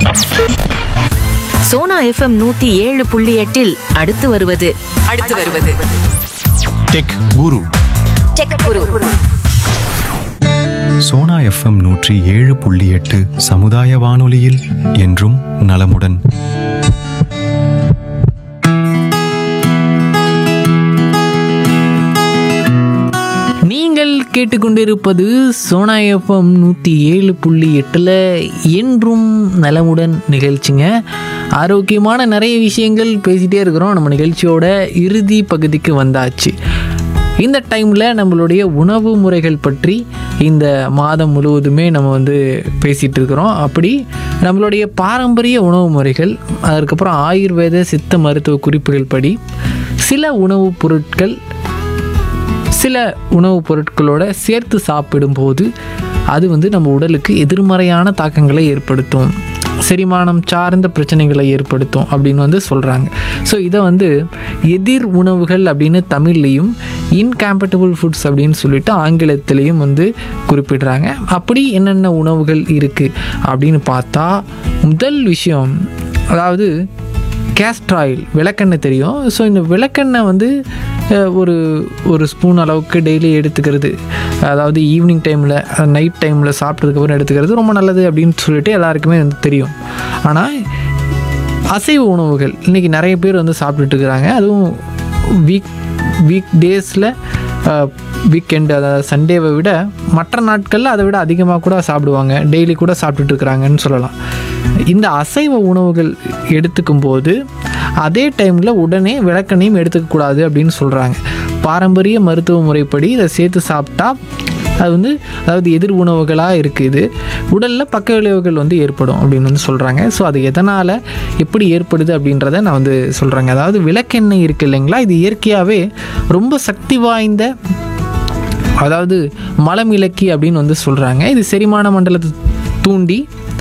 Sona FM நூத்தி ஏழு புள்ளி எட்டில் அடுத்து வருவது அடுத்து வருவது tech guru tech guru Sona FM நூற்றி ஏழு புள்ளி எட்டு சமுதாய வானொலியில் என்றும் நலமுடன் நீங்கள் கேட்டுக்கொண்டிருப்பது சோனா எஃப்எம் நூற்றி ஏழு புள்ளி எட்டில் என்றும் நலமுடன் நிகழ்ச்சிங்க ஆரோக்கியமான நிறைய விஷயங்கள் பேசிகிட்டே இருக்கிறோம் நம்ம நிகழ்ச்சியோட இறுதி பகுதிக்கு வந்தாச்சு இந்த டைமில் நம்மளுடைய உணவு முறைகள் பற்றி இந்த மாதம் முழுவதுமே நம்ம வந்து பேசிகிட்டு இருக்கிறோம் அப்படி நம்மளுடைய பாரம்பரிய உணவு முறைகள் அதுக்கப்புறம் ஆயுர்வேத சித்த மருத்துவ குறிப்புகள் படி சில உணவுப் பொருட்கள் சில உணவுப் பொருட்களோட சேர்த்து சாப்பிடும்போது அது வந்து நம்ம உடலுக்கு எதிர்மறையான தாக்கங்களை ஏற்படுத்தும் செரிமானம் சார்ந்த பிரச்சனைகளை ஏற்படுத்தும் அப்படின்னு வந்து சொல்கிறாங்க ஸோ இதை வந்து எதிர் உணவுகள் அப்படின்னு தமிழ்லேயும் இன்கேம்பட்டபிள் ஃபுட்ஸ் அப்படின்னு சொல்லிட்டு ஆங்கிலத்திலையும் வந்து குறிப்பிடுறாங்க அப்படி என்னென்ன உணவுகள் இருக்குது அப்படின்னு பார்த்தா முதல் விஷயம் அதாவது கேஸ்ட்ர் ஆயில் விளக்கெண்ணெய் தெரியும் ஸோ இந்த விளக்கெண்ணெய் வந்து அஹ், ஒரு ஒரு ஸ்பூன் அளவுக்கு டெய்லி எடுத்துக்கிறது அதாவது ஈவினிங் டைமில் நைட் டைமில் சாப்பிட்டதுக்கப்புறம் எடுத்துக்கிறது ரொம்ப நல்லது அப்படின்னு சொல்லிட்டு எல்லாருக்குமே வந்து தெரியும் ஆனால் அசைவ உணவுகள் இன்றைக்கி நிறைய பேர் வந்து சாப்பிட்டுட்டு இருக்கிறாங்க அதுவும் வீக் வீக் டேஸில் வீக்கெண்டு அதாவது சண்டேவை விட மற்ற நாட்களில் அதை விட அதிகமாக கூட சாப்பிடுவாங்க டெய்லி கூட சாப்பிட்டுட்டு இருக்கிறாங்கன்னு சொல்லலாம் இந்த அசைவ உணவுகள் எடுத்துக்கும் போது அதே டைமில் உடனே விளக்கெண்ணையும் எடுத்துக்கக்கூடாது அப்படின்னு சொல்கிறாங்க பாரம்பரிய மருத்துவ முறைப்படி இதை சேர்த்து சாப்பிட்டா அது வந்து அதாவது எதிர் உணவுகளாக இருக்குது உடலில் பக்க விளைவுகள் வந்து ஏற்படும் அப்படின்னு வந்து சொல்கிறாங்க ஸோ அது எதனால் எப்படி ஏற்படுது அப்படின்றத நான் வந்து சொல்கிறேங்க அதாவது விளக்கெண்ணெய் இருக்குது இல்லைங்களா இது இயற்கையாகவே ரொம்ப சக்தி வாய்ந்த அதாவது மலம் இலக்கி அப்படின்னு வந்து சொல்கிறாங்க இது செரிமான மண்டலத்தை தூண்டி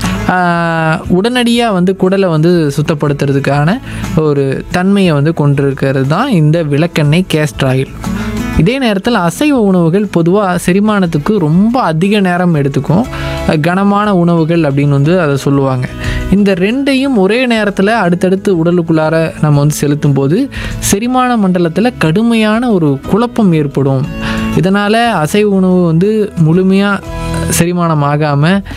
உடனடியாக வந்து குடலை வந்து சுத்தப்படுத்துறதுக்கான ஒரு தன்மையை வந்து கொண்டிருக்கிறது தான் இந்த விளக்கெண்ணெய் கேஸ்டர் ஆயில் இதே நேரத்தில் அசைவ உணவுகள் பொதுவாக செரிமானத்துக்கு ரொம்ப அதிக நேரம் எடுத்துக்கும் கனமான உணவுகள் அப்படின்னு வந்து அதை சொல்லுவாங்க இந்த ரெண்டையும் ஒரே நேரத்தில் அடுத்தடுத்து உடலுக்குள்ளார நம்ம வந்து செலுத்தும் போது செரிமான மண்டலத்தில் கடுமையான ஒரு குழப்பம் ஏற்படும் இதனால் அசைவ உணவு வந்து முழுமையாக செரிமானம் ஆகாமல்